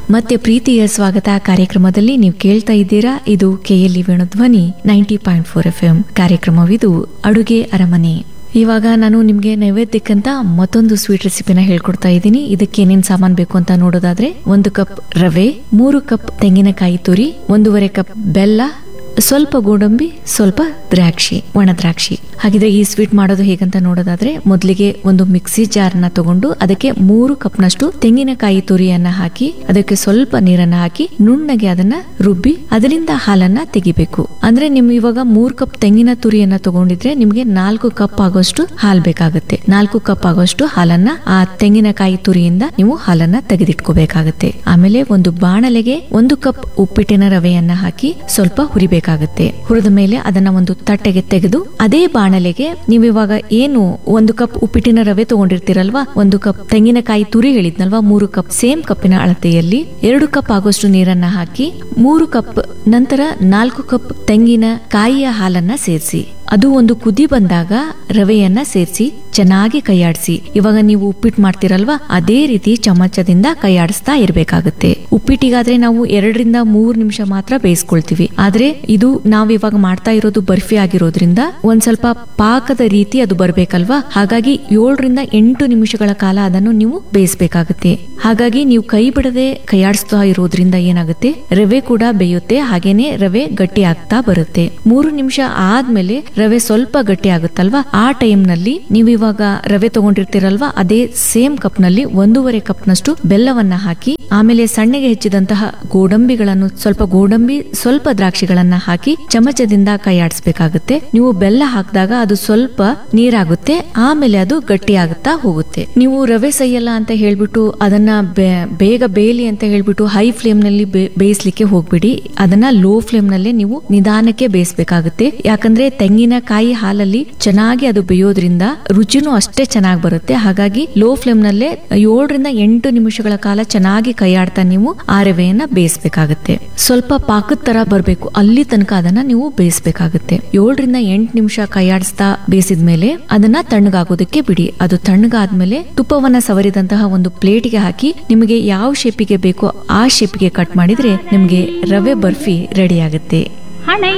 ಮತ್ತೆ ಪ್ರೀತಿಯ ಸ್ವಾಗತ ಕಾರ್ಯಕ್ರಮದಲ್ಲಿ ನೀವು ಕೇಳ್ತಾ ಇದ್ದೀರಾ ಇದು KLE Venudhwani ninety point four F M ಕಾರ್ಯಕ್ರಮವಿದು ಅಡುಗೆ ಅರಮನೆ ಇವಾಗ ನಾನು ನಿಮ್ಗೆ ನೈವೇದ್ಯಕ್ಕಂತ ಮತ್ತೊಂದು ಸ್ವೀಟ್ ರೆಸಿಪಿನ ಹೇಳ್ಕೊಡ್ತಾ ಇದ್ದೀನಿ ಇದಕ್ಕೆ ಏನೇನ್ ಸಾಮಾನ್ ಬೇಕು ಅಂತ ನೋಡೋದಾದ್ರೆ ಒಂದು ಕಪ್ ರವೆ ಮೂರು ಕಪ್ ತೆಂಗಿನಕಾಯಿ ತುರಿ ಒಂದೂವರೆ ಕಪ್ ಬೆಲ್ಲ ಸ್ವಲ್ಪ ಗೋಡಂಬಿ ಸ್ವಲ್ಪ ದ್ರಾಕ್ಷಿ ಒಣ ದ್ರಾಕ್ಷಿ ಹಾಗಿದ್ರೆ ಈ ಸ್ವೀಟ್ ಮಾಡೋದು ಹೇಗಂತ ನೋಡೋದಾದ್ರೆ ಮೊದಲಿಗೆ ಒಂದು ಮಿಕ್ಸಿ ಜಾರ್ ನ ತಗೊಂಡು ಅದಕ್ಕೆ ಮೂರು ಕಪ್ನಷ್ಟು ತೆಂಗಿನಕಾಯಿ ತುರಿಯನ್ನ ಹಾಕಿ ಅದಕ್ಕೆ ಸ್ವಲ್ಪ ನೀರನ್ನ ಹಾಕಿ ನುಣ್ಣಗೆ ಅದನ್ನ ರುಬ್ಬಿ ಅದರಿಂದ ಹಾಲನ್ನ ತೆಗಿಬೇಕು ಅಂದ್ರೆ ನಿಮ್ ಇವಾಗ ಮೂರ್ ಕಪ್ ತೆಂಗಿನ ತುರಿಯನ್ನ ತಗೊಂಡಿದ್ರೆ ನಿಮ್ಗೆ ನಾಲ್ಕು ಕಪ್ ಆಗೋಷ್ಟು ಹಾಲ್ ಬೇಕಾಗುತ್ತೆ ನಾಲ್ಕು ಕಪ್ ಆಗೋಷ್ಟು ಹಾಲನ್ನ ಆ ತೆಂಗಿನಕಾಯಿ ತುರಿಯಿಂದ ನೀವು ಹಾಲನ್ನ ತೆಗೆದಿಟ್ಕೋಬೇಕಾಗತ್ತೆ ಆಮೇಲೆ ಒಂದು ಬಾಣಲೆಗೆ ಒಂದು ಕಪ್ ಉಪ್ಪಿಟ್ಟಿನ ರವೆಯನ್ನ ಹಾಕಿ ಸ್ವಲ್ಪ ಹುರಿಬೇಕಾಗತ್ತೆ ಹುರಿದ ಮೇಲೆ ಅದನ್ನ ಒಂದು ತಟ್ಟೆಗೆ ತೆಗೆದು ಅದೇ ಬಾಣಲೆಗೆ ನೀವು ಇವಾಗ ಏನು ಒಂದು ಕಪ್ ಉಪ್ಪಿಟ್ಟಿನ ರವೆ ತಗೊಂಡಿರ್ತೀರಲ್ವಾ ಒಂದು ಕಪ್ ತೆಂಗಿನಕಾಯಿ ತುರಿ ಹೇಳಿದ್ನಲ್ವಾ ಮೂರು ಕಪ್ ಸೇಮ್ ಕಪ್ಪಿನ ಅಳತೆಯಲ್ಲಿ ಎರಡು ಕಪ್ ಆಗೋಷ್ಟು ನೀರನ್ನ ಹಾಕಿ ಮೂರು ಕಪ್ ನಂತರ ನಾಲ್ಕು ಕಪ್ ತೆಂಗಿನ ಕಾಯಿಯ ಹಾಲನ್ನ ಸೇರಿಸಿ ಅದು ಒಂದು ಕುದಿ ಬಂದಾಗ ರವೆಯನ್ನ ಸೇರಿಸಿ ಚೆನ್ನಾಗಿ ಕೈಯಾಡಿಸಿ ಇವಾಗ ನೀವು ಉಪ್ಪಿಟ್ಟು ಮಾಡ್ತಿರಲ್ವಾ ಅದೇ ರೀತಿ ಚಮಚದಿಂದ ಕೈಯಾಡಿಸ್ತಾ ಇರ್ಬೇಕಾಗುತ್ತೆ ಉಪ್ಪಿಟ್ಟಿಗಾದ್ರೆ ನಾವು ಎರಡರಿಂದ ಮೂರ್ ನಿಮಿಷ ಮಾತ್ರ ಬೇಯಿಸ್ಕೊಳ್ತೀವಿ ಆದ್ರೆ ಇದು ನಾವ್ ಇವಾಗ ಮಾಡ್ತಾ ಇರೋದು ಬರ್ಫಿ ಆಗಿರೋದ್ರಿಂದ ಒಂದ್ ಸ್ವಲ್ಪ ಪಾಕದ ರೀತಿ ಅದು ಬರ್ಬೇಕಲ್ವಾ ಹಾಗಾಗಿ ಏಳರಿಂದ ಎಂಟು ನಿಮಿಷಗಳ ಕಾಲ ಅದನ್ನು ನೀವು ಬೇಯಿಸ್ಬೇಕಾಗುತ್ತೆ ಹಾಗಾಗಿ ನೀವು ಕೈ ಬಿಡದೆ ಕೈಯಾಡಿಸ್ತಾ ಇರೋದ್ರಿಂದ ಏನಾಗುತ್ತೆ ರವೆ ಕೂಡ ಬೇಯುತ್ತೆ ಹಾಗೇನೆ ರವೆ ಗಟ್ಟಿ ಆಗ್ತಾ ಬರುತ್ತೆ ಮೂರು ನಿಮಿಷ ಆದ್ಮೇಲೆ ರವೆ ಸ್ವಲ್ಪ ಗಟ್ಟಿ ಆಗುತ್ತಲ್ವಾ ಆ ಟೈಮ್ ನಲ್ಲಿ ನೀವು ಇವಾಗ ರವೆ ತಗೊಂಡಿರ್ತೀರಲ್ವಾ ಅದೇ ಸೇಮ್ ಕಪ್ ನಲ್ಲಿ ಒಂದೂವರೆ ಕಪ್ ನಷ್ಟು ಬೆಲ್ಲವನ್ನ ಹಾಕಿ ಆಮೇಲೆ ಸಣ್ಣಗೆ ಹೆಚ್ಚಿದಂತಹ ಗೋಡಂಬಿಗಳನ್ನು ಸ್ವಲ್ಪ ಗೋಡಂಬಿ ಸ್ವಲ್ಪ ದ್ರಾಕ್ಷಿಗಳನ್ನ ಹಾಕಿ ಚಮಚದಿಂದ ಕೈಯಾಡಿಸ್ಬೇಕಾಗುತ್ತೆ ನೀವು ಬೆಲ್ಲ ಹಾಕಿದಾಗ ಅದು ಸ್ವಲ್ಪ ನೀರಾಗುತ್ತೆ ಆಮೇಲೆ ಅದು ಗಟ್ಟಿ ಆಗುತ್ತಾ ಹೋಗುತ್ತೆ ನೀವು ರವೆ ಸೈಯಲ್ಲ ಅಂತ ಹೇಳ್ಬಿಟ್ಟು ಅದನ್ನ ಬೆ- ಬೇಗ ಬೇಯಲಿ ಅಂತ ಹೇಳ್ಬಿಟ್ಟು ಹೈ ಫ್ಲೇಮ್ ನಲ್ಲಿ ಬೇ- ಬೇಯಿಸ್ಲಿಕ್ಕೆ ಹೋಗ್ಬಿಡಿ ಅದನ್ನ ಲೋ ಫ್ಲೇಮ್ ನಲ್ಲೇ ನೀವು ನಿಧಾನಕ್ಕೆ ಬೇಯಿಸ್ಬೇಕಾಗುತ್ತೆ ಯಾಕಂದ್ರೆ ತೆಂಗಿನಕಾಯಿ ಹಾಲಲ್ಲಿ ಚೆನ್ನಾಗಿ ಅದು ಬೇಯೋದ್ರಿಂದ ರುಚಿನೂ ಅಷ್ಟೇ ಚೆನ್ನಾಗಿ ಬರುತ್ತೆ ಹಾಗಾಗಿ ಲೋ ಫ್ಲೇಮ್ ನಲ್ಲೇ ಏಳರಿಂದ ಎಂಟು ನಿಮಿಷಗಳ ಕಾಲ ಚೆನ್ನಾಗಿ ಕೈಯಾಡ್ತಾ ನೀವು ಆ ರವೆಯನ್ನ ಬೇಯಿಸ್ಬೇಕಾಗುತ್ತೆ ಸ್ವಲ್ಪ ಪಾಕದ ತರ ಬರ್ಬೇಕು ಅಲ್ಲಿ ತನಕ ಅದನ್ನ ನೀವು ಬೇಯಿಸ್ಬೇಕಾಗುತ್ತೆ ಏಳರಿಂದ ಎಂಟು ನಿಮಿಷ ಕೈಯಾಡಿಸ್ತಾ ಬೇಯಿಸಿದ್ಮೇಲೆ ಅದನ್ನ ತಣ್ಣಗಾಗೋದಕ್ಕೆ ಬಿಡಿ ಅದು ತಣ್ಣಗಾದ್ಮೇಲೆ ತುಪ್ಪವನ್ನ ಸವರಿದಂತಹ ಒಂದು ಪ್ಲೇಟ್ಗೆ ಹಾಕಿ ನಿಮಗೆ ಯಾವ ಶೇಪಿಗೆ ಬೇಕೋ ಆ ಶೇಪಿಗೆ ಕಟ್ ಮಾಡಿದ್ರೆ ನಿಮ್ಗೆ ರವೆ ಬರ್ಫಿ ರೆಡಿ ಆಗುತ್ತೆ ಹಣೆ